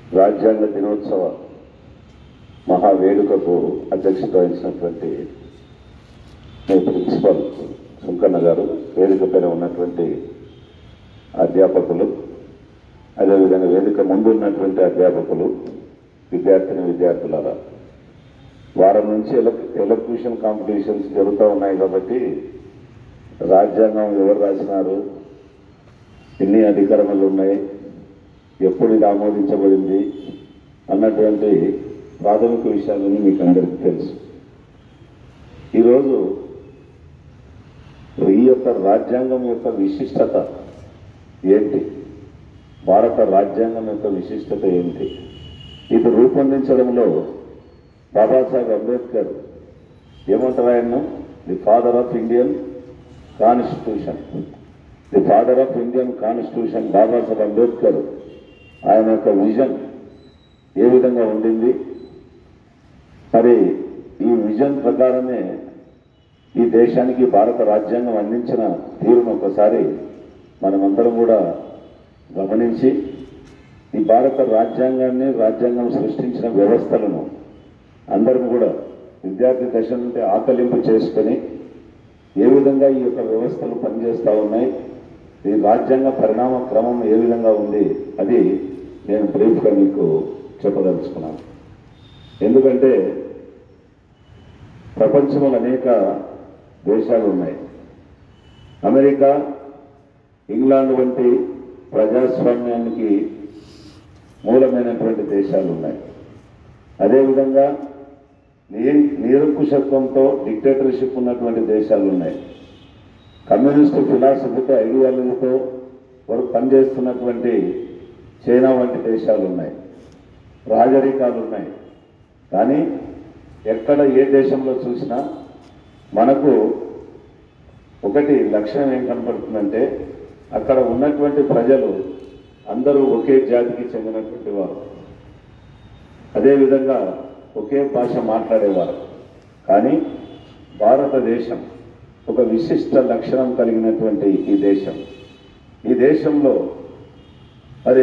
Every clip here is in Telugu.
రాజ్యాంగ దినోత్సవ మహావేడుకకు అధ్యక్షత వహించినటువంటి మీ ప్రిన్సిపల్ సుంకన్న గారు వేదిక పైన ఉన్నటువంటి అధ్యాపకులు అదేవిధంగా వేదిక ముందు ఉన్నటువంటి అధ్యాపకులు విద్యార్థిని విద్యార్థులారా వారం నుంచి ఎలక్ ఎలక్యూషన్ కాంపిటీషన్స్ జరుగుతూ ఉన్నాయి కాబట్టి రాజ్యాంగం ఎవరు రాసినారు ఎన్ని అధికారములు ఉన్నాయి ఎప్పుడు ఇది ఆమోదించబడింది అన్నటువంటి ప్రాథమిక విషయాలని మీకు అందరికీ తెలుసు ఈరోజు ఈ యొక్క రాజ్యాంగం యొక్క విశిష్టత ఏంటి భారత రాజ్యాంగం యొక్క విశిష్టత ఏంటి ఇది రూపొందించడంలో బాబాసాహెబ్ అంబేద్కర్ ఏమంటారు ఆయన the father of Indian constitution the father of Indian constitution Babasaheb Ambedkar ఆయన యొక్క విజన్ ఏ విధంగా ఉండింది మరి ఈ విజన్ ప్రకారమే ఈ దేశానికి భారత రాజ్యాంగం అందించిన తీరును ఒకసారి మనమందరం కూడా గమనించి ఈ భారత రాజ్యాంగాన్ని రాజ్యాంగం సృష్టించిన వ్యవస్థలను అందరం కూడా విద్యార్థి దశ నుండి ఆకలింపు చేసుకొని ఏ విధంగా ఈ యొక్క వ్యవస్థలు పనిచేస్తూ ఉన్నాయి ఈ రాజ్యాంగ పరిణామ క్రమం ఏ విధంగా ఉంది అది నేను బ్రీఫ్గా మీకు చెప్పదలుచుకున్నాను ఎందుకంటే ప్రపంచంలో అనేక దేశాలు ఉన్నాయి అమెరికా ఇంగ్లాండ్ వంటి ప్రజాస్వామ్యానికి మూలమైనటువంటి దేశాలు ఉన్నాయి అదేవిధంగా నీ నిరంకుశత్వంతో డిక్టేటర్షిప్ ఉన్నటువంటి దేశాలు ఉన్నాయి కమ్యూనిస్టు ఫిలాసఫీతో ఐడియాలజీతో వారు పనిచేస్తున్నటువంటి చైనా వంటి దేశాలు ఉన్నాయి రాజరికాలు ఉన్నాయి కానీ ఎక్కడ ఏ దేశంలో చూసినా మనకు ఒకటి లక్ష్యం ఏం కనపడుతుందంటే అక్కడ ఉన్నటువంటి ప్రజలు అందరూ ఒకే జాతికి చెందినటువంటి వారు అదేవిధంగా ఒకే భాష మాట్లాడేవారు కానీ భారతదేశం ఒక విశిష్ట లక్షణం కలిగినటువంటి ఈ దేశం ఈ దేశంలో మరి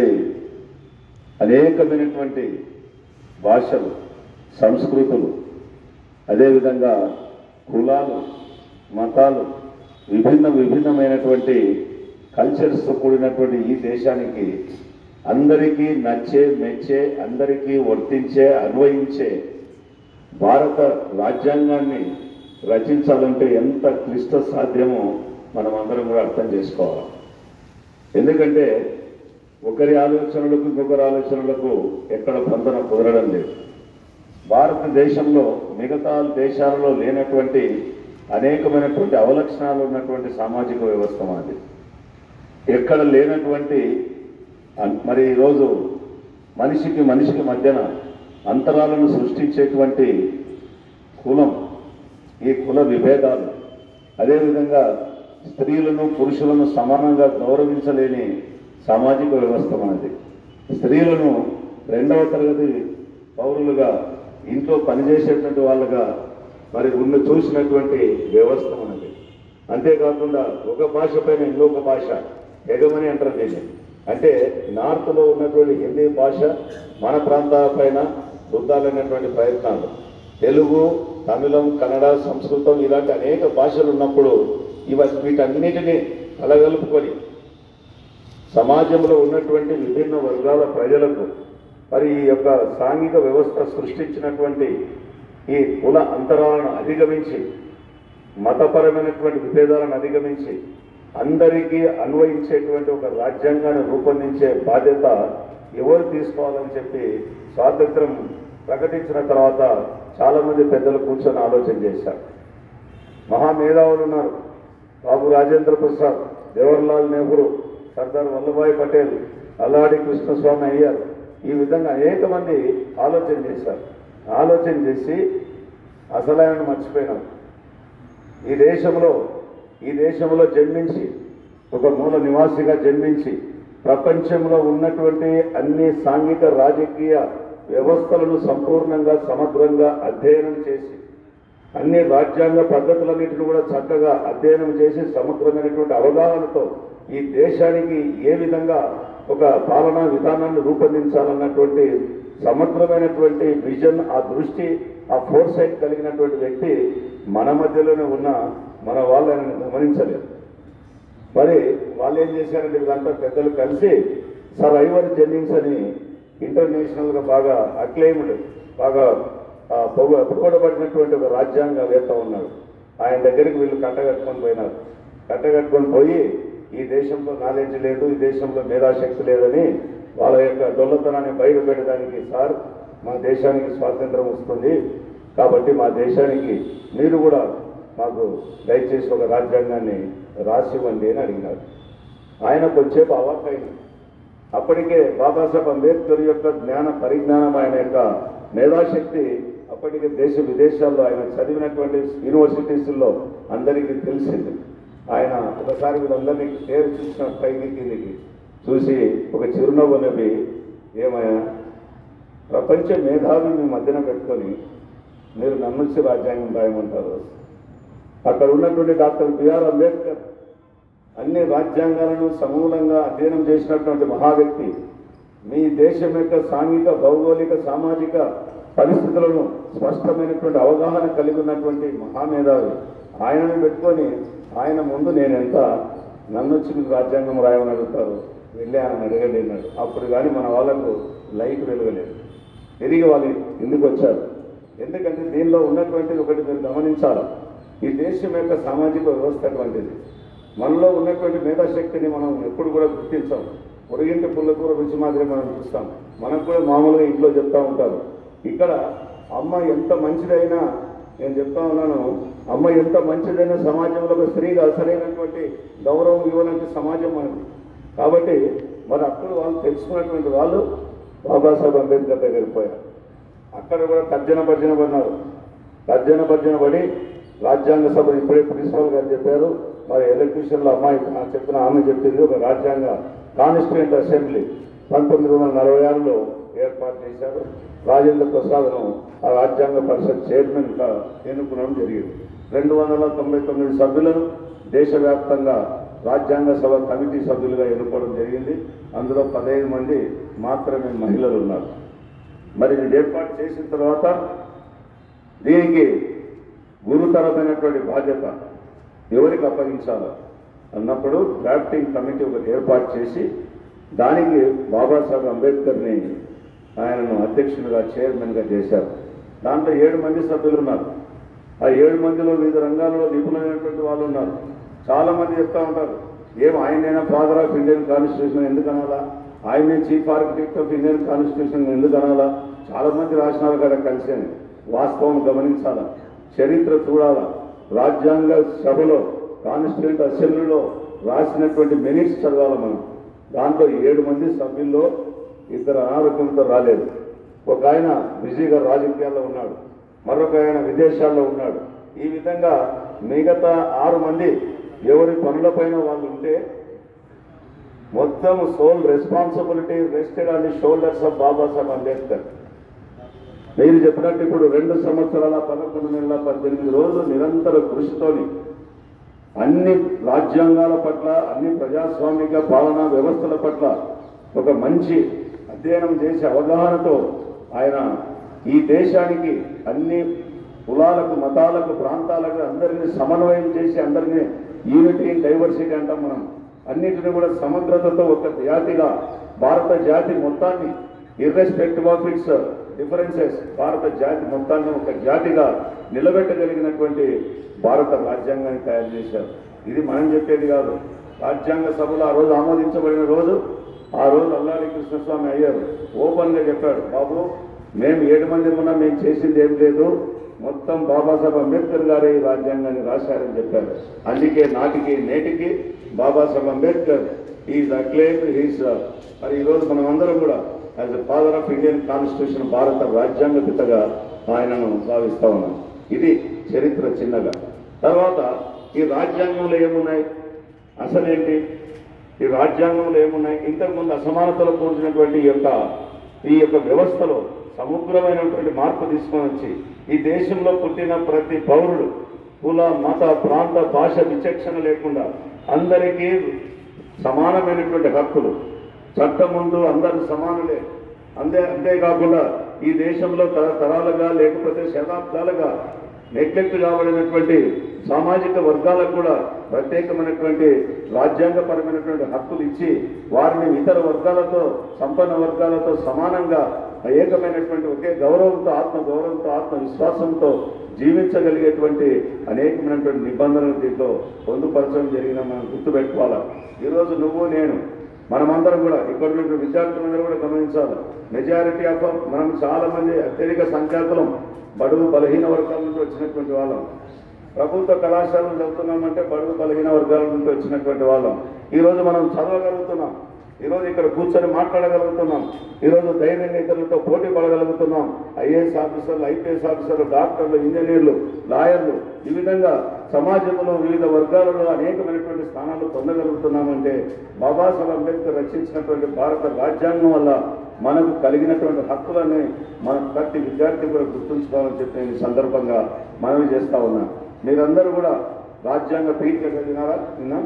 అనేకమైనటువంటి భాషలు సంస్కృతులు అదేవిధంగా కులాలు మతాలు విభిన్న విభిన్నమైనటువంటి కల్చర్స్తో కూడినటువంటి ఈ దేశానికి అందరికీ నచ్చే మెచ్చే అందరికీ వర్తించే అన్వయించే భారత రాజ్యాంగాన్ని రచించాలంటే ఎంత క్లిష్ట సాధ్యమో మనం అందరం కూడా అర్థం చేసుకోవాలి ఎందుకంటే ఒకరి ఆలోచనలకు ఇంకొకరి ఆలోచనలకు ఎక్కడ పొందన కుదరడం లేదు భారతదేశంలో మిగతా దేశాలలో లేనటువంటి అనేకమైనటువంటి అవలక్షణాలు ఉన్నటువంటి సామాజిక వ్యవస్థ మాది ఎక్కడ లేనటువంటి అన్- మరి ఈరోజు మనిషికి మనిషికి మధ్యన అంతరాలను సృష్టించేటువంటి కులం ఈ కుల విభేదాలు అదేవిధంగా స్త్రీలను పురుషులను సమానంగా గౌరవించలేని సామాజిక వ్యవస్థ మనది స్త్రీలను రెండవ తరగతి పౌరులుగా ఇంట్లో పనిచేసేటువంటి వాళ్ళగా మరి ఉన్న చూసినటువంటి వ్యవస్థ మనది అంతేకాకుండా ఒక భాష పైన ఇంకొక భాష ఎగమని అంటారు దీన్ని అంటే నార్త్లో ఉన్నటువంటి హిందీ భాష మన ప్రాంతాల పైన రుద్దాలనేటువంటి ప్రయత్నాలు తెలుగు తమిళం కన్నడ సంస్కృతం ఇలాంటి అనేక భాషలు ఉన్నప్పుడు ఇవ వీటన్నిటినీ కలగలుపుకొని సమాజంలో ఉన్నటువంటి విభిన్న వర్గాల ప్రజలకు మరి ఈ యొక్క సాంఘిక వ్యవస్థ సృష్టించినటువంటి ఈ కుల అంతరాలను అధిగమించి మతపరమైనటువంటి విభేదాలను అధిగమించి అందరికీ అన్వయించేటువంటి ఒక రాజ్యాంగాన్ని రూపొందించే బాధ్యత ఎవరు తీసుకోవాలని చెప్పి స్వాతంత్రం ప్రకటించిన తర్వాత చాలామంది పెద్దలు కూర్చొని ఆలోచన చేశారు మహామేధావులు ఉన్నారు బాబు రాజేంద్ర ప్రసాద్ జవహర్లాల్ నెహ్రూ సర్దార్ వల్లభాయ్ పటేల్ అల్లాడి కృష్ణస్వామి అయ్యారు ఈ విధంగా అనేక మంది ఆలోచన చేశారు ఆలోచన చేసి అసలు ఆయనను మర్చిపోయినారు ఈ దేశంలో ఈ దేశంలో జన్మించి ఒక మూల నివాసిగా జన్మించి ప్రపంచంలో ఉన్నటువంటి అన్ని సాంఘిక రాజకీయ వ్యవస్థలను సంపూర్ణంగా సమగ్రంగా అధ్యయనం చేసి అన్ని రాజ్యాంగ పద్ధతులన్నింటిని కూడా చక్కగా అధ్యయనం చేసి సమగ్రమైనటువంటి అవగాహనతో ఈ దేశానికి ఏ విధంగా ఒక పాలనా విధానాన్ని రూపొందించాలన్నటువంటి సమగ్రమైనటువంటి విజన్ ఆ దృష్టి ఆ ఫోర్సైట్ కలిగినటువంటి వ్యక్తి మన మధ్యలోనే ఉన్న మన వాళ్ళని గమనించలేదు మరి వాళ్ళు ఏం చేశారంటే వీళ్ళంతా పెద్దలు కలిసి సర్ ఐవర్ జెన్నింగ్స్ అని ఇంటర్నేషనల్ గా బాగా అక్లైమ్డ్ బాగా ఆ, పొగ- పొగడబడినటువంటి ఒక రాజ్యాంగవేత్త ఉన్నాడు ఆయన దగ్గరికి వీళ్ళు కట్టగట్టుకొని పోయినారు కట్టగట్టుకొని పోయి ఈ దేశంలో నాలెడ్జ్ లేదు ఈ దేశంలో మేధాశక్తి లేదని వాళ్ళ యొక్క డొల్లతనాన్ని బయట పెట్టడానికి సార్ మా దేశానికి స్వాతంత్రం వస్తుంది కాబట్టి మా దేశానికి మీరు కూడా మాకు దయచేసి ఒక రాజ్యాంగాన్ని రాసివ్వండి అని అడిగినారు ఆయన కొంచెంసేపు అవాక్కైంది అప్పటికే బాబాసాహెబ్ అంబేద్కర్ యొక్క జ్ఞాన పరిజ్ఞానం ఆయన యొక్క మేధాశక్తి అప్పటికే దేశ విదేశాల్లో ఆయన చదివినటువంటి యూనివర్సిటీస్లో అందరికీ తెలిసింది ఆయన ఒకసారి వీళ్ళందరినీ పేరు చూసిన పైకి కిందికి చూసి ఒక చిరునవ్వు నవ్వి ఏమయ్యా ప్రపంచ మేధావి మీ మధ్యన పెట్టుకొని మీరు నన్ను వచ్చి రాజ్యాంగం రాయమంటారు అక్కడ ఉన్నటువంటి డాక్టర్ బిఆర్ అంబేద్కర్ అన్ని రాజ్యాంగాలను సమూలంగా అధ్యయనం చేసినటువంటి మహా వ్యక్తి మీ దేశం యొక్క సాంఘిక భౌగోళిక సామాజిక పరిస్థితులను స్పష్టమైనటువంటి అవగాహన కలిగి ఉన్నటువంటి మహామేధావి ఆయనను పెట్టుకొని ఆయన ముందు నేను ఎంత నన్ను వచ్చి మీకు రాజ్యాంగం రాయమని అడుగుతారు వెళ్ళి ఆయన అడగండి అన్నాడు అప్పుడు కానీ మన వాళ్ళకు లైట్ వెలుగలేదు తిరిగి వాళ్ళు ఎందుకు వచ్చారు ఎందుకంటే దీనిలో ఉన్నటువంటిది ఒకటి మీరు గమనించాలి ఈ దేశం యొక్క సామాజిక వ్యవస్థ అటువంటిది మనలో ఉన్నటువంటి మేధాశక్తిని మనం ఎప్పుడు కూడా గుర్తించాం పొరుగింటి పుల్లకూర రుచి మాదిరి మనం చూస్తాం మనకు కూడా మామూలుగా ఇంట్లో చెప్తా ఉంటారు ఇక్కడ అమ్మ ఎంత మంచిదైనా నేను చెప్తా ఉన్నాను అమ్మ ఎంత మంచిదైనా సమాజంలో ఒక స్త్రీగా సరైనటువంటి గౌరవం ఇవ్వడానికి సమాజం మనది కాబట్టి మరి అప్పుడు వాళ్ళు తెలుసుకున్నటువంటి వాళ్ళు బాబాసాహెబ్ అంబేద్కర్ దగ్గరికి పోయారు అక్కడ కూడా తర్జన భర్జన పడినారు తర్జన భర్జన పడి రాజ్యాంగ సభ ఇప్పుడే ప్రిన్సిపల్ గారు చెప్పారు మరి ఎలక్ట్రీషియన్లో అమ్మాయి ఆ చెప్పిన ఆమె చెప్పింది ఒక రాజ్యాంగ కాన్స్టిట్యూంట్ అసెంబ్లీ పంతొమ్మిది వందల నలభై ఆరులో ఏర్పాటు చేశారు రాజేంద్ర ప్రసాద్ను ఆ రాజ్యాంగ పరిషత్ చైర్మన్గా ఎన్నుకోవడం జరిగింది రెండు వందల తొంభై తొమ్మిది సభ్యులను దేశవ్యాప్తంగా రాజ్యాంగ సభ కమిటీ సభ్యులుగా ఎన్నుకోవడం జరిగింది అందులో పదహైదు మంది మాత్రమే మహిళలు ఉన్నారు మరి ఇది ఏర్పాటు చేసిన తర్వాత దీనికి గురుతరమైనటువంటి బాధ్యత ఎవరికి అప్పగించాలో అన్నప్పుడు డ్రాఫ్టింగ్ కమిటీ ఒకటి ఏర్పాటు చేసి దానికి బాబాసాహెబ్ అంబేద్కర్ని ఆయనను అధ్యక్షునిగా చైర్మన్గా చేశారు దాంట్లో ఏడు మంది సభ్యులు ఉన్నారు ఆ ఏడు మందిలో వివిధ రంగాల్లో నిపుణులైనటువంటి వాళ్ళు ఉన్నారు చాలా మంది చెప్తా ఉంటారు ఏం ఆయనైనా ఫాదర్ ఆఫ్ ఇండియన్ కాన్స్టిట్యూషన్ ఎందుకు అనాలా ఆయనే chief architect of Indian constitution ఎందుకు అనాలా చాలా మంది రాసినారు కదా కలిసి అని. వాస్తవం గమనించాలా చరిత్ర చూడాలా రాజ్యాంగ సభలో కాన్స్టిట్యూంట్ అసెంబ్లీలో రాసినటువంటి మినిట్స్ చదవాలి మనం దాంట్లో ఏడు మంది సభ్యుల్లో ఇద్దరు అనారోగ్యంతో రాలేదు ఒక ఆయన బిజీగా రాజకీయాల్లో ఉన్నాడు మరొక ఆయన విదేశాల్లో ఉన్నాడు ఈ విధంగా మిగతా ఆరు మంది ఎవరి పనులపైన వాళ్ళు ఉంటే మొత్తం sole responsibility rested on the shoulders of Babasaheb Ambedkar మీరు చెప్పినట్టు ఇప్పుడు రెండు సంవత్సరాల పదకొండు నెలల పద్దెనిమిది రోజులు నిరంతర కృషితోని అన్ని రాజ్యాంగాల పట్ల అన్ని ప్రజాస్వామిక పాలనా వ్యవస్థల పట్ల ఒక మంచి అధ్యయనం చేసే అవగాహనతో ఆయన ఈ దేశానికి అన్ని కులాలకు మతాలకు ప్రాంతాలకు అందరినీ సమన్వయం చేసి అందరినీ యూనిటీ ఇన్ డైవర్సిటీ అంటాం మనం అన్నిటిని కూడా సమగ్రతతో ఒక జాతిగా భారత జాతి మొత్తాన్ని ఇర్రెస్పెక్టివ్ ఆఫ్ ఇట్స్ డిఫరెన్సెస్ భారత జాతి మొత్తాన్ని ఒక జాతిగా నిలబెట్టగలిగినటువంటి భారత రాజ్యాంగాన్ని తయారు చేశారు ఇది మనం చెప్పేది కాదు రాజ్యాంగ సభలో ఆ రోజు ఆమోదించబడిన రోజు ఆ రోజు అల్లారి కృష్ణస్వామి అయ్యారు ఓపెన్గా చెప్పాడు బాబు మేము ఏడు మంది ఉన్నా మేము చేసింది ఏం లేదు మొత్తం బాబాసాహెబ్ అంబేద్కర్ గారే ఈ రాజ్యాంగాన్ని రాశారని చెప్పారు అందుకే నాటికి నేటికి Babasaheb Ambedkar is acclaim his మరి ఈరోజు మనం అందరం కూడా as a father of Indian constitution భారత రాజ్యాంగ పితగా ఆయనను భావిస్తా ఉన్నాం ఇది చరిత్ర చిన్నగా తర్వాత ఈ రాజ్యాంగంలో ఏమున్నాయి అసలేంటి ఈ రాజ్యాంగంలో ఏమున్నాయి ఇంతకుముందు అసమానతలు కూర్చున్నటువంటి ఈ యొక్క ఈ యొక్క వ్యవస్థలో సమగ్రమైనటువంటి మార్పు తీసుకొని వచ్చి ఈ దేశంలో పుట్టిన ప్రతి పౌరుడు కుల మత ప్రాంత భాష విచక్షణ లేకుండా అందరికీ సమానమైనటువంటి హక్కులు చట్టం ముందు అందరూ సమానులే అంతే అంతేకాకుండా ఈ దేశంలో తరతరాలుగా లేకపోతే శతాబ్దాలుగా నెగ్లెక్ట్ కాబడినటువంటి సామాజిక వర్గాలకు కూడా ప్రత్యేకమైనటువంటి రాజ్యాంగపరమైనటువంటి హక్కులు ఇచ్చి వారిని ఇతర వర్గాలతో సంపన్న వర్గాలతో సమానంగా ఏకమైనటువంటి ఒకే గౌరవంతో ఆత్మ గౌరవంతో ఆత్మ విశ్వాసంతో జీవించగలిగేటువంటి అనేకమైనటువంటి నిబంధనలు దీంట్లో పొందుపరచడం జరిగిన మనం గుర్తుపెట్టుకోవాలి ఈరోజు నువ్వు నేను మనమందరం కూడా ఇక్కడ ఉన్న విద్యార్థులందరూ కూడా గమనించాలి మెజారిటీ ఆఫ్ మనం చాలా మంది అత్యధిక సంఖ్యాకులం బడుగు బలహీన వర్గాల నుండి వచ్చినటువంటి వాళ్ళం ప్రభుత్వ కళాశాలను చదువుతున్నామంటే బడుగు బలహీన వర్గాల నుండి వచ్చినటువంటి వాళ్ళం ఈరోజు మనం చదవగలుగుతున్నాం ఈరోజు ఇక్కడ కూర్చొని మాట్లాడగలుగుతున్నాం ఈరోజు ధైర్యంగా ఇతరులతో పోటీ పడగలుగుతున్నాం ఐఏఎస్ ఆఫీసర్లు ఐపీఎస్ ఆఫీసర్లు డాక్టర్లు ఇంజనీర్లు లాయర్లు ఈ విధంగా సమాజంలో వివిధ వర్గాలలో అనేకమైనటువంటి స్థానాలు పొందగలుగుతున్నామంటే బాబాసాహెబ్ అంబేద్కర్ రచించినటువంటి భారత రాజ్యాంగం వల్ల మనకు కలిగినటువంటి హక్కులని మన ప్రతి విద్యార్థి కూడా గుర్తుంచుకోవాలని చెప్పి నేను ఈ సందర్భంగా మనవి చేస్తా ఉన్నా మీరందరూ కూడా రాజ్యాంగ పీఠిక చదివినారా నిన్న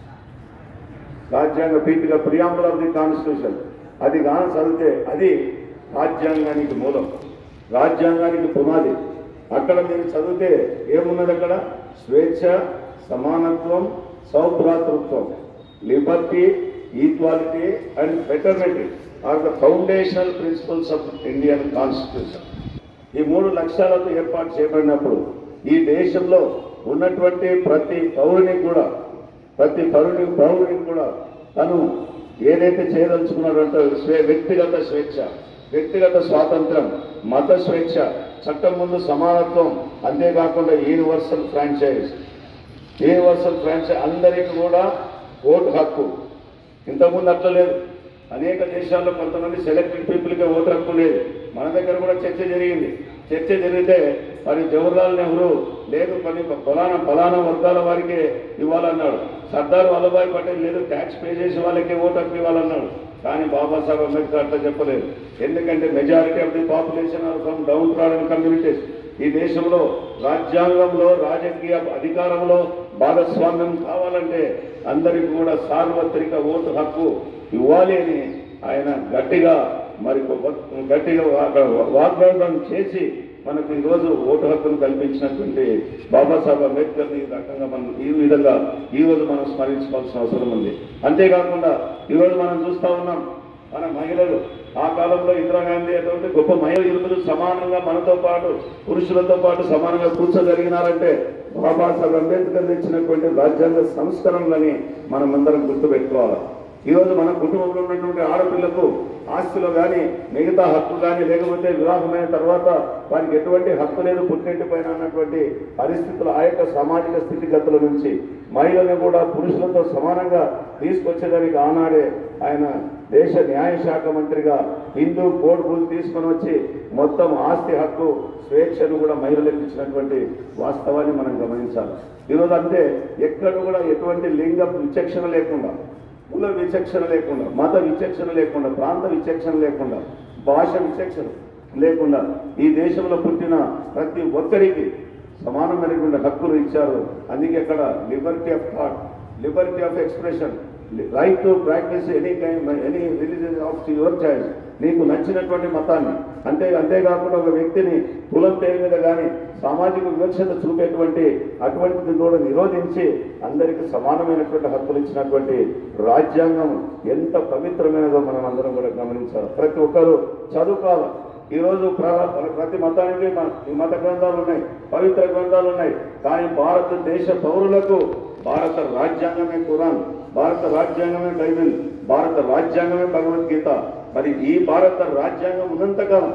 రాజ్యాంగ పీఠిక ప్రియాంబుల్ ఆఫ్ ది కాన్స్టిట్యూషన్ అది కానీ చదివితే అది రాజ్యాంగానికి మూలం రాజ్యాంగానికి పునాది అక్కడ మీరు చదివితే ఏమున్నది అక్కడ స్వేచ్ఛ సమానత్వం సౌభ్రాతృత్వం liberty equality and fraternity are the foundational principles of Indian constitution ఈ మూడు లక్ష్యాలతో ఏర్పాటు చేయబడినప్పుడు ఈ దేశంలో ఉన్నటువంటి ప్రతి పౌరుని కూడా ప్రతి పౌరుని పౌరునికి కూడా తను ఏదైతే చేయదలుచుకున్నాడంటే స్వే వ్యక్తిగత స్వేచ్ఛ వ్యక్తిగత స్వాతంత్రం మత స్వేచ్ఛ చట్టం ముందు సమానత్వం అంతేకాకుండా యూనివర్సల్ ఫ్రాంచైజ్ యూనివర్సల్ ఫ్రాంచైజ్ అందరికీ కూడా ఓటు హక్కు ఇంతకుముందు అట్లా లేదు అనేక దేశాల్లో కొంతమంది సెలెక్టెడ్ పీపుల్కి ఓటు హక్కు లేదు మన దగ్గర కూడా చర్చ జరిగింది చర్చ జరిగితే మరి జవహర్లాల్ నెహ్రూ లేదు కొన్ని ఫలానా ఫలానా వర్గాల వారికి ఇవ్వాలన్నాడు సర్దార్ వల్లభాయ్ పటేల్ లేదు ట్యాక్స్ పే చేసే వాళ్ళకే ఓటు హక్కు ఇవ్వాలన్నాడు కానీ బాబాసాహెబ్ అంబేద్కర్ అట్లా చెప్పలేదు ఎందుకంటే majority of the population are from downtrodden communities ఈ దేశంలో రాజ్యాంగంలో రాజకీయ అధికారంలో భాగస్వామ్యం కావాలంటే అందరికీ కూడా సార్వత్రిక ఓటు హక్కు ఇవ్వాలి అని ఆయన గట్టిగా మరి గట్టిగా వా- వాగ్దానం చేసి మనకు ఈరోజు ఓటు హక్కును కల్పించినటువంటి బాబాసాహెబ్ అంబేద్కర్ ఈ రకంగా మనం ఈ విధంగా ఈ రోజు మనం స్మరించుకోవాల్సిన అవసరం ఉంది అంతేకాకుండా ఈరోజు మనం చూస్తా ఉన్నాం మన మహిళలు ఆ కాలంలో ఇందిరాగాంధీ అటువంటి గొప్ప మహిళ ఇరువులు సమానంగా మనతో పాటు పురుషులతో పాటు సమానంగా కూర్చోగలిగినారంటే బాబాసాహెబ్ అంబేద్కర్ ఇచ్చినటువంటి రాజ్యాంగ సంస్కరణలని మనం అందరం గుర్తుపెట్టుకోవాలి ఈరోజు మన కుటుంబంలో ఉన్నటువంటి ఆడపిల్లకు ఆస్తిలో కానీ మిగతా హక్కు కానీ లేకపోతే వివాహమైన తర్వాత వారికి ఎటువంటి హక్కు లేదు పుట్టింటి పైన అన్నటువంటి పరిస్థితులు ఆ యొక్క సామాజిక స్థితిగతుల నుంచి మహిళలను కూడా పురుషులతో సమానంగా తీసుకొచ్చేదానికి ఆనాడే ఆయన దేశ న్యాయ శాఖ మంత్రిగా హిందూ కోడ్ రూల్ తీసుకొని వచ్చి మొత్తం ఆస్తి హక్కు స్వేచ్ఛను కూడా మహిళలకు ఇచ్చినటువంటి వాస్తవాన్ని మనం గమనించాలి ఈరోజు అంతే ఎక్కడ కూడా ఎటువంటి లింగ విచక్షణ లేకుండా కుల విచక్షణ లేకుండా మత విచక్షణ లేకుండా ప్రాంత విచక్షణ లేకుండా భాష విచక్షణ లేకుండా ఈ దేశంలో పుట్టిన ప్రతి ఒక్కరికి సమానమైనటువంటి హక్కులు ఇచ్చారు అందుకే అక్కడ liberty of thought liberty of expression right to practice any kind any religion of your choice నీకు నచ్చినటువంటి మతాన్ని అంతే అంతేకాకుండా ఒక వ్యక్తిని కులం పేరు మీద కానీ సామాజిక వివక్షత చూపేటువంటి అటువంటిది కూడా నిరోధించి అందరికీ సమానమైనటువంటి హక్కులు ఇచ్చినటువంటి రాజ్యాంగం ఎంత పవిత్రమైనదో మనం అందరం కూడా గమనించాలి ప్రతి ఒక్కరూ చదువుకోవాలి ఈరోజు ప్ర- ప్రతి మతానికి మ- ఈ మత గ్రంథాలు ఉన్నాయి పవిత్ర గ్రంథాలు ఉన్నాయి కానీ భారతదేశ పౌరులకు భారత రాజ్యాంగమే ఖురాన్ భారత రాజ్యాంగమే బైబిల్ భారత రాజ్యాంగమే భగవద్గీత మరి ఈ భారత రాజ్యాంగం ఉన్నంతకాలం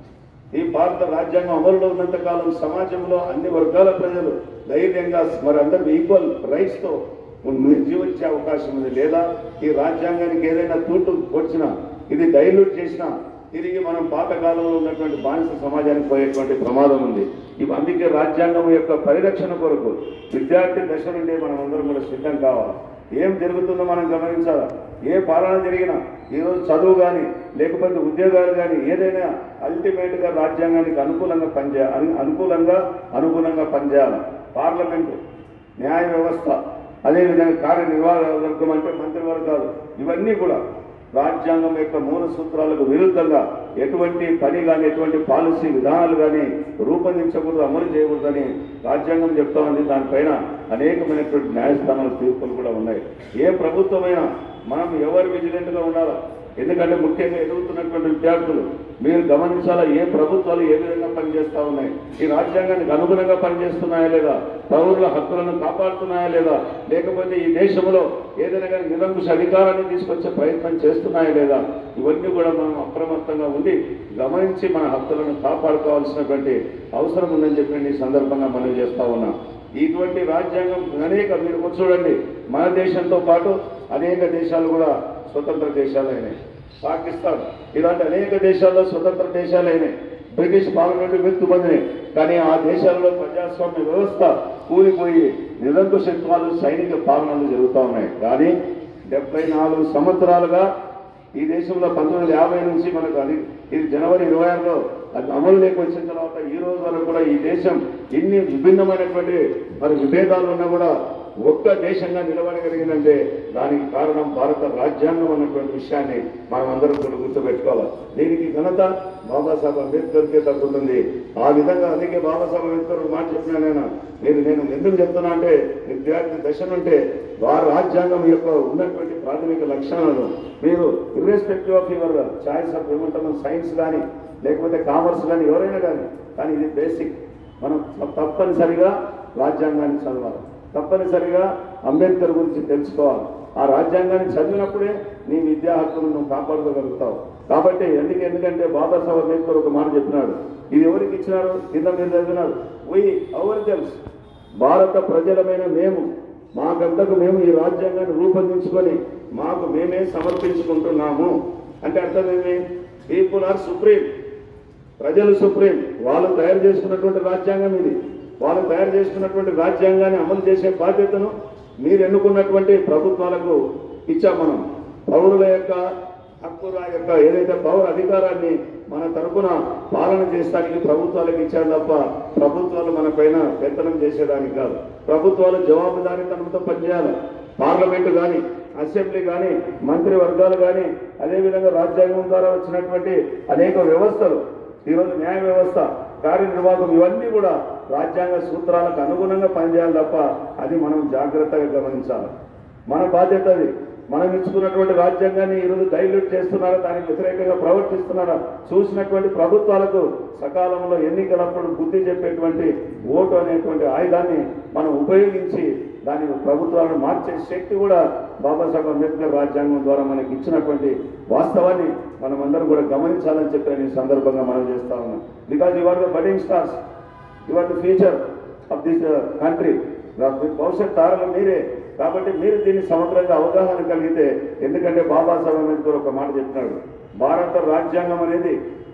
ఈ భారత రాజ్యాంగం అమలులో ఉన్నంత కాలం సమాజంలో అన్ని వర్గాల ప్రజలు ధైర్యంగా మరి అందరూ ఈక్వల్ రైట్స్ తో ఉన్- జీవించే అవకాశం ఉంది లేదా ఈ రాజ్యాంగానికి ఏదైనా తూటు వచ్చినా ఇది డైల్యూట్ చేసినా తిరిగి మనం పాతకాలంలో ఉన్నటువంటి బానిస సమాజానికి పోయేటువంటి ప్రమాదం ఉంది ఇవి అందుకే రాజ్యాంగం యొక్క పరిరక్షణ కొరకు విద్యార్థి దశ నుండి మనం అందరం కూడా సిద్ధం కావాలి ఏం జరుగుతుందో మనం గమనించాలి ఏ పాలన జరిగినా ఈరోజు చదువు కానీ లేకపోతే ఉద్యోగాలు కానీ ఏదైనా అల్టిమేట్ గా రాజ్యాంగానికి అనుకూలంగా పనిచేయాలి అను- అనుకూలంగా అనుగుణంగా పనిచేయాలి పార్లమెంటు న్యాయ వ్యవస్థ అదేవిధంగా కార్యనిర్వాహకవర్గం అంటే మంత్రివర్గాలు ఇవన్నీ కూడా రాజ్యాంగం యొక్క మూల సూత్రాలకు విరుద్ధంగా ఎటువంటి పని కానీ ఎటువంటి పాలసీ విధానాలు కానీ రూపొందించకూడదు అమలు చేయకూడదని రాజ్యాంగం చెప్తా ఉంది దానిపైన అనేకమైనటువంటి న్యాయస్థానాల తీర్పులు కూడా ఉన్నాయి ఏ ప్రభుత్వమైనా మనం ఎవరు విజిలెంట్ గా ఉండాలా ఎందుకంటే ముఖ్యంగా ఎదుగుతున్నటువంటి విద్యార్థులు మీరు గమనించాలా ఏ ప్రభుత్వాలు ఏ విధంగా పనిచేస్తా ఉన్నాయి ఈ రాజ్యాంగానికి అనుగుణంగా పనిచేస్తున్నాయా లేదా పౌరుల హక్కులను కాపాడుతున్నాయా లేదా లేకపోతే ఈ దేశంలో ఏదైనా కానీ నిరంకుశ అధికారాన్ని తీసుకొచ్చే ప్రయత్నం చేస్తున్నాయా లేదా ఇవన్నీ కూడా మనం అప్రమత్తంగా ఉండి గమనించి మన హక్కులను కాపాడుకోవాల్సినటువంటి అవసరం ఉందని చెప్పి ఈ సందర్భంగా మనం చేస్తా ఉన్నాం ఇటువంటి రాజ్యాంగం అనేక మీరు చూడండి మన దేశంతో పాటు అనేక దేశాలు కూడా స్వతంత్ర దేశాలు అయినాయి పాకిస్తాన్ ఇలాంటి అనేక దేశాల్లో స్వతంత్ర దేశాలు అయినాయి బ్రిటిష్ పార్లమెంట్ వెతుకుబందినాయి కానీ ఆ దేశాల్లో ప్రజాస్వామ్య వ్యవస్థ కూలిపోయి నిరంకుశత్వాలు సైనిక పాలనలు జరుగుతూ ఉన్నాయి కానీ డెబ్బై నాలుగు సంవత్సరాలుగా ఈ దేశంలో పంతొమ్మిది వందల యాభై నుంచి మనకు అది ఇది జనవరి ఇరవై ఆరులో అది అమలులోకి వచ్చిన తర్వాత ఈ రోజు వరకు కూడా ఈ దేశం ఎన్ని విభిన్నమైనటువంటి మరి విభేదాలు ఉన్నా కూడా ఒక్క దేశంగా నిలబడగలిగిందంటే దానికి కారణం భారత రాజ్యాంగం అన్నటువంటి విషయాన్ని మనం అందరం కూడా గుర్తుపెట్టుకోవాలి దీనికి ఘనత బాబాసాహెబ్ అంబేద్కర్కే తగ్గుతుంది ఆ విధంగా అందుకే బాబాసాహెబ్ అంబేద్కర్ ఒక మాట చెప్పినా నేను మీరు నేను ఎందుకు చెప్తున్నా అంటే విద్యార్థి దశ నుంటే వారి రాజ్యాంగం యొక్క ఉన్నటువంటి ప్రాథమిక లక్షణాలను మీరు irrespective of your choice of ఏమంటాం సైన్స్ కానీ లేకపోతే కామర్స్ కానీ ఎవరైనా కానీ కానీ ఇది బేసిక్ మనం తప్పనిసరిగా రాజ్యాంగాన్ని చదవాలి తప్పనిసరిగా అంబేద్కర్ గురించి తెలుసుకోవాలి ఆ రాజ్యాంగాన్ని చదివినప్పుడే నీ విద్యా హక్కును నువ్వు కాపాడుకోగలుగుతావు కాబట్టి ఎందుకు ఎందుకంటే బాబాసాహెబ్ అంబేద్కర్ ఒక మాట చెప్పినాడు ఇది ఎవరికి ఇచ్చినారు కింద మీరు చదివినారు వీ అవర్ తెలుసు భారత ప్రజలమైన మేము మాకంతకు మేము ఈ రాజ్యాంగాన్ని రూపొందించుకొని మాకు మేమే సమర్పించుకుంటున్నాము అంటే అర్థమేమి పీపుల్ ఆర్ సుప్రీం ప్రజలు సుప్రీం వాళ్ళు తయారు చేసుకున్నటువంటి రాజ్యాంగం ఇది వాళ్ళు తయారు చేసుకున్నటువంటి రాజ్యాంగాన్ని అమలు చేసే బాధ్యతను మీరు ఎన్నుకున్నటువంటి ప్రభుత్వాలకు ఇచ్చాం మనం పౌరుల యొక్క హక్కుల యొక్క ఏదైతే పౌర అధికారాన్ని మన తరపున పాలన చేసడానికి ప్రభుత్వాలకు ఇచ్చారు తప్ప ప్రభుత్వాలు మన పైన పెత్తనం చేసేదానికి కాదు ప్రభుత్వాలు జవాబుదారీతనంతో పనిచేయాలి పార్లమెంటు కానీ అసెంబ్లీ కానీ మంత్రి వర్గాలు కానీ అదేవిధంగా రాజ్యాంగం ద్వారా వచ్చినటువంటి అనేక వ్యవస్థలు ఈరోజు న్యాయ వ్యవస్థ కార్యనిర్వాహకం ఇవన్నీ కూడా రాజ్యాంగ సూత్రాలకు అనుగుణంగా పనిచేయాలి తప్ప అది మనం జాగ్రత్తగా గమనించాలి మన బాధ్యత అది మనం ఇచ్చుకున్నటువంటి రాజ్యాంగాన్ని ఈరోజు డైల్యూట్ చేస్తున్నారా దానికి వ్యతిరేకంగా ప్రవర్తిస్తున్నారా చూసినటువంటి ప్రభుత్వాలకు సకాలంలో ఎన్నికలప్పుడు బుద్ధి చెప్పేటువంటి ఓటు అనేటువంటి ఆయుధాన్ని మనం ఉపయోగించి దాని ప్రభుత్వాలను మార్చే శక్తి కూడా బాబాసాహెబ్ అంబేద్కర్ రాజ్యాంగం ద్వారా మనకి ఇచ్చినటువంటి వాస్తవాన్ని మనం అందరం కూడా గమనించాలని చెప్పి నేను ఈ సందర్భంగా మనం చేస్తా ఉన్నాం because you are the budding stars you are the future of this country భవిష్యత్ తారలు మీరే కాబట్టి మీరు దీన్ని సమగ్రంగా అవగాహన కలిగితే ఎందుకంటే బాబాసాహెబ్ అంబేద్కర్ ఒక మాట చెప్పినాడు భారత రాజ్యాంగం అనేది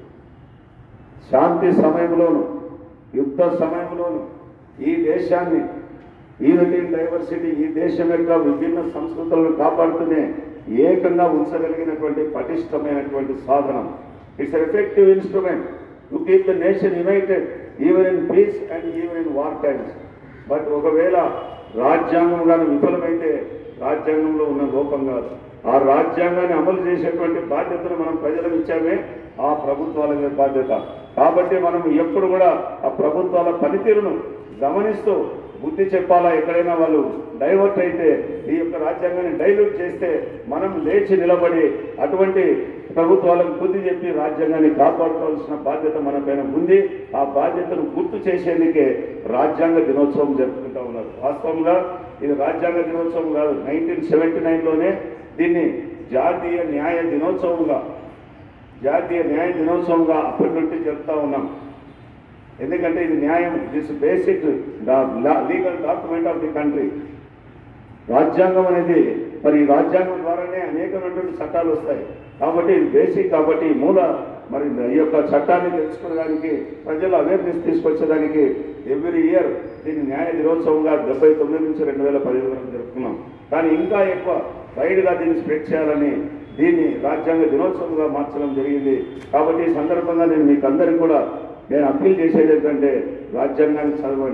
శాంతి సమయంలోను యుద్ధ సమయంలోను ఈ దేశాన్ని యూనిటీ డైవర్సిటీ ఈ దేశం యొక్క విభిన్న సంస్కృతులను కాపాడుతూనే ఏకంగా ఉంచగలిగినటువంటి పటిష్టమైనటువంటి సాధనం it's effective instrument to keep the nation united even in peace and even in war times but ఒకవేళ రాజ్యాంగం కానీ విఫలమైతే రాజ్యాంగంలో ఉన్న లోపం కాదు ఆ రాజ్యాంగాన్ని అమలు చేసేటువంటి బాధ్యతను మనం ప్రజలకు ఇచ్చామే ఆ ప్రభుత్వాల మీద బాధ్యత కాబట్టి మనం ఎప్పుడు కూడా ఆ ప్రభుత్వాల పనితీరును గమనిస్తూ బుద్ధి చెప్పాలా ఎక్కడైనా వాళ్ళు డైవర్ట్ అయితే ఈ యొక్క రాజ్యాంగాన్ని డైల్యూట్ చేస్తే మనం లేచి నిలబడి అటువంటి ప్రభుత్వాలకు బుద్ధి చెప్పి రాజ్యాంగాన్ని కాపాడుకోవాల్సిన బాధ్యత మన పైన ఉంది ఆ బాధ్యతను గుర్తు చేసేందుకే రాజ్యాంగ దినోత్సవం జరుపుకుంటా ఉన్నారు వాస్తవంగా ఇది రాజ్యాంగ దినోత్సవం కాదు నైన్టీన్ సెవెంటీ నైన్లోనే దీన్ని జాతీయ న్యాయ దినోత్సవంగా జాతీయ న్యాయ దినోత్సవంగా అప్పటి నుండి జరుపుతా ఉన్నాం ఎందుకంటే ఇది న్యాయం this basic legal document of the country రాజ్యాంగం అనేది మరి ఈ రాజ్యాంగం ద్వారానే అనేకమైనటువంటి చట్టాలు వస్తాయి కాబట్టి ఇది బేసిక్ కాబట్టి ఈ మూల మరి ఈ యొక్క చట్టాన్ని తెలుసుకోవడానికి ప్రజలు అవేర్నెస్ తీసుకొచ్చేదానికి ఎవ్రీ ఇయర్ దీన్ని న్యాయ దినోత్సవంగా డెబ్బై తొమ్మిది నుంచి రెండు వేల పదిహేను వరకు జరుపుకున్నాం కానీ ఇంకా ఎక్కువ వైడ్గా దీన్ని స్ప్రెడ్ చేయాలని దీన్ని రాజ్యాంగ దినోత్సవంగా మార్చడం జరిగింది కాబట్టి ఈ సందర్భంగా నేను మీకు అందరికీ కూడా నేను అప్పీల్ చేసేది ఏంటంటే రాజ్యాంగాన్ని చదవండి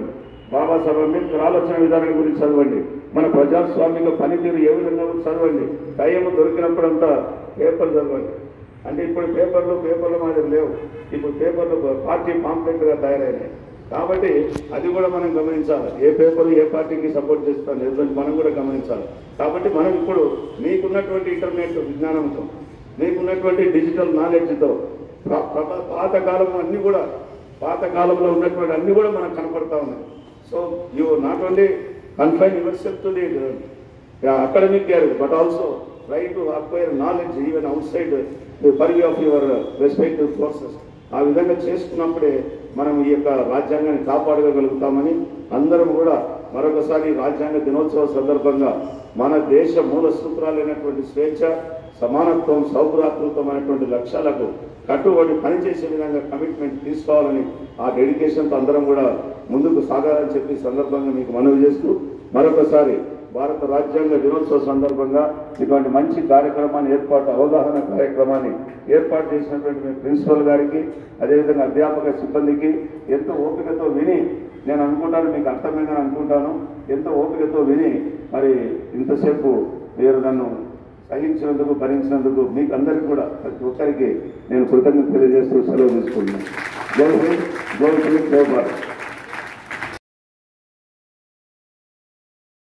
బాబాసాహెబ్ అంబేద్కర్ ఆలోచన విధానం గురించి చదవండి మన ప్రజాస్వామిక పనితీరు ఏ విధంగా ఉందో చదవండి టైం దొరికినప్పుడంతా పేపర్ చదవండి అంటే ఇప్పుడు పేపర్లు పేపర్ల మాదిరి లేవు ఇప్పుడు పేపర్లు పార్టీ పాంప్లెట్గా తయారైనాయి కాబట్టి అది కూడా మనం గమనించాలి ఏ పేపర్ ఏ పార్టీకి సపోర్ట్ చేస్తాను ఎందుకంటే మనం కూడా గమనించాలి కాబట్టి మనం ఇప్పుడు మీకున్నటువంటి ఇంటర్నెట్ విజ్ఞానంతో మీకున్నటువంటి డిజిటల్ నాలెడ్జ్తో ప్ర- ప్ర- పాత కాలం అన్నీ కూడా పాత కాలంలో ఉన్నటువంటి అన్నీ కూడా మనకు కనపడతా ఉన్నాయి so you not only confine yourself to the academic career but also try to acquire knowledge even outside the purview of your respective courses ఆ విధంగా చేసుకున్నప్పుడే మనం ఈ యొక్క రాజ్యాంగాన్ని కాపాడగలుగుతామని అందరం కూడా మరొకసారి రాజ్యాంగ దినోత్సవ సందర్భంగా మన దేశ మూల సూత్రాలైనటువంటి స్వేచ్ఛ సమానత్వం సౌభ్రాతృత్వం అనేటువంటి లక్ష్యాలకు కట్టుబడి పనిచేసే విధంగా కమిట్మెంట్ తీసుకోవాలని ఆ డెడికేషన్తో అందరం కూడా ముందుకు సాగాలని చెప్పి ఈ సందర్భంగా మీకు మనవి చేస్తూ మరొకసారి భారత రాజ్యాంగ దినోత్సవ సందర్భంగా ఇటువంటి మంచి కార్యక్రమాన్ని ఏర్పాటు అవగాహన కార్యక్రమాన్ని ఏర్పాటు చేసినటువంటి మీ ప్రిన్సిపల్ గారికి అదేవిధంగా అధ్యాపక సిబ్బందికి ఎంతో ఓపికతో విని నేను అనుకుంటాను మీకు అర్థమైందని అనుకుంటాను ఎంతో ఓపికతో విని మరి ఇంతసేపు మీరు నన్ను సహించినందుకు భరించినందుకు మీకు అందరికీ కూడా ప్రతి ఒక్కరికి నేను కృతజ్ఞత తెలియజేస్తూ సెలవు తీసుకుంటున్నాను జై హింద్ జై హింద్ జై భారత్